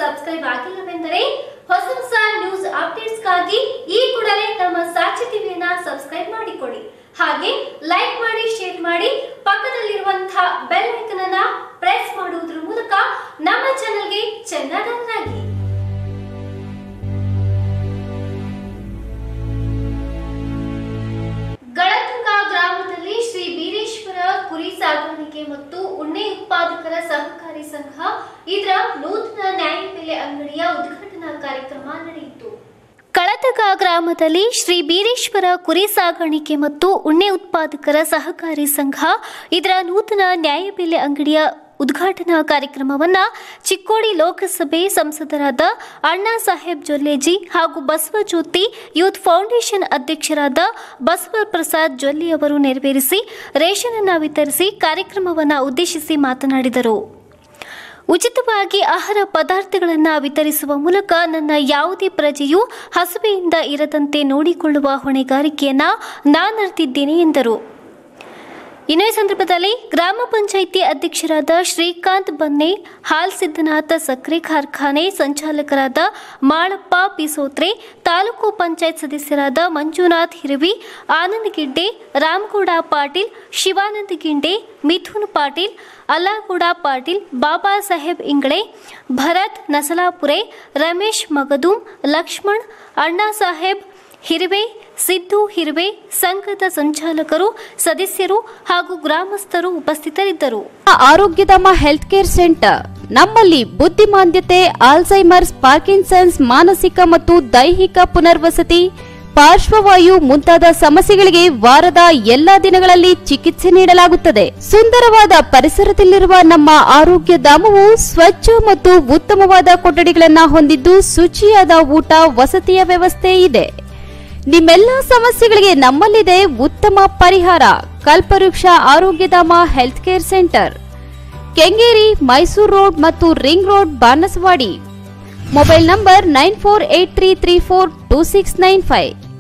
subscribe ಆಗಿಲ್ಲವೆಂದರೆ ಹೊಸ ಹೊಸ news ಅಪ್ಡೇಟ್ಸ್ಗಾಗಿ ಈ ಕೂಡಲೇ ನಮ್ಮ ಸಾಕ್ಷಿ ಟಿವಿಯನ್ನ ಸಬ್ಸ್ಕ್ರೈಬ್ ಮಾಡಿಕೊಳ್ಳಿ ಹಾಗೆ ಲೈಕ್ ಮಾಡಿ ಶೇರ್ ಮಾಡಿ ಪಕ್ಕದಲ್ಲಿರುವಂತಹ ಬೆಲ್ ಐಕನ್ ಅನ್ನ ಪ್ರೆಸ್ ಮಾಡುವುದರ ಮೂಲಕ ನಮ್ಮ ಚಾನೆಲ್ಗೆ ಚೆನ್ನಡನ್ನಾಗಿ ಗಳತುಂಗ ಗ್ರಾಮದಲ್ಲಿ ಶ್ರೀ ಬೀರೇಶ್ವರ ಕುರಿ ಸಾಗಾಣಿಕೆ ಮತ್ತು ಉಣ್ಣೆ ಉತ್ಪಾದಕರ ಸಹಕಾರಿ ಸಂಘ ಇದರ ನೂತನ ನ್ಯಾಯಬೆಲೆ ಅಂಗಡಿಯ ಉದ್ಘಾಟನಾ ಕಾರ್ಯಕ್ರಮ ನಡೆಯಿತು ಕಳತಗ ಗ್ರಾಮದಲ್ಲಿ ಶ್ರೀ ಬೀರೇಶ್ವರ ಕುರಿ ಸಾಗಾಣಿಕೆ ಮತ್ತು ಉಣ್ಣೆ ಉತ್ಪಾದಕರ ಸಹಕಾರಿ ಸಂಘ ಇದರ ನೂತನ ನ್ಯಾಯಬೆಲೆ ಅಂಗಡಿಯ ಉದ್ಘಾಟನಾ ಕಾರ್ಯಕ್ರಮವನ್ನ ಚಿಕ್ಕೋಡಿ ಲೋಕಸಭೆ ಸಂಸದರಾದ ಅಣ್ಣಾ ಸಾಹೇಬ್ ಜೊಲ್ಲೇಜಿ ಹಾಗೂ ಬಸವಜ್ಯೋತಿ ಯೂತ್ ಫೌಂಡೇಶನ್ ಅಧ್ಯಕ್ಷರಾದ ಬಸವ ಪ್ರಸಾದ್ ಜೊಲ್ಲೆ ಅವರು ನೆರವೇರಿಸಿ ರೇಷನ್ ಅನ್ನ ವಿತರಿಸಿ ಕಾರ್ಯಕ್ರಮವನ್ನು ಉದ್ದೇಶಿಸಿ ಮಾತನಾಡಿದರು ಉಚಿತವಾಗಿ ಆಹಾರ ಪದಾರ್ಥಗಳನ್ನು ವಿತರಿಸುವ ಮೂಲಕ ನನ್ನ ಯಾವುದೇ ಪ್ರಜೆಯೂ ಹಸುವೆಯಿಂದ ಇರದಂತೆ ನೋಡಿಕೊಳ್ಳುವ ಹೊಣೆಗಾರಿಕೆಯನ್ನ ನಾನರ್ತಿದ್ದೇನೆ ಎಂದರು ಇನ್ನು ಈ ಸಂದರ್ಭದಲ್ಲಿ ಗ್ರಾಮ ಪಂಚಾಯಿತಿ ಅಧ್ಯಕ್ಷರಾದ ಶ್ರೀಕಾಂತ್ ಬನ್ನೆ ಹಾಲ್ ಸಿದ್ದನಾಥ ಸಕ್ಕರೆ ಕಾರ್ಖಾನೆ ಸಂಚಾಲಕರಾದ ಮಾಳಪ್ಪ ಪಿಸೋತ್ರೆ ತಾಲೂಕು ಪಂಚಾಯತ್ ಸದಸ್ಯರಾದ ಮಂಜುನಾಥ್ ಹಿರವಿ ಆನಂದ್ ಗಿಡ್ಡೆ ರಾಮಗೌಡ ಪಾಟೀಲ್ ಶಿವಾನಂದ್ ಗಿಂಡೆ ಮಿಥುನ್ ಪಾಟೀಲ್ ಅಲ್ಲಾಗೌಡ ಪಾಟೀಲ್ ಬಾಬಾ ಸಾಹೇಬ್ ಇಂಗಳೆ ಭರತ್ ನಸಲಾಪುರೆ ರಮೇಶ್ ಮಗದುಂ ಲಕ್ಷ್ಮಣ್ ಅಣ್ಣಾ ಸಾಹೇಬ್ ಹಿರುವೆ ಸಿದ್ದು ಹಿರುವೆ ಸಂಘದ ಸಂಚಾಲಕರು ಸದಸ್ಯರು ಹಾಗೂ ಗ್ರಾಮಸ್ಥರು ಉಪಸ್ಥಿತರಿದ್ದರು ಆರೋಗ್ಯಧಾಮ ಹೆಲ್ತ್ ಕೇರ್ ಸೆಂಟರ್ ನಮ್ಮಲ್ಲಿ ಬುದ್ಧಿಮಾಂದ್ಯತೆ ಆಲ್ಝೈಮರ್ಸ್ ಪಾರ್ಕಿನ್ಸನ್ಸ್ ಮಾನಸಿಕ ಮತ್ತು ದೈಹಿಕ ಪುನರ್ವಸತಿ ಪಾರ್ಶ್ವವಾಯು ಮುಂತಾದ ಸಮಸ್ಯೆಗಳಿಗೆ ವಾರದ ಎಲ್ಲಾ ದಿನಗಳಲ್ಲಿ ಚಿಕಿತ್ಸೆ ನೀಡಲಾಗುತ್ತದೆ ಸುಂದರವಾದ ಪರಿಸರದಲ್ಲಿರುವ ನಮ್ಮ ಆರೋಗ್ಯ ಧಾಮವು ಸ್ವಚ್ಛ ಮತ್ತು ಉತ್ತಮವಾದ ಕೊಠಡಿಗಳನ್ನು ಹೊಂದಿದ್ದು ಶುಚಿಯಾದ ಊಟ ವಸತಿಯ ವ್ಯವಸ್ಥೆ ಇದೆ ನಿಮ್ಮೆಲ್ಲ ಸಮಸ್ಯೆಗಳಿಗೆ ನಮ್ಮಲ್ಲಿದೆ ಉತ್ತಮ ಪರಿಹಾರ Kalpavriksha Arogyadhama health care centre Kengeri Mysuru road ಮತ್ತು ring road Banaswadi mobile number nine four eight three three four two six nine five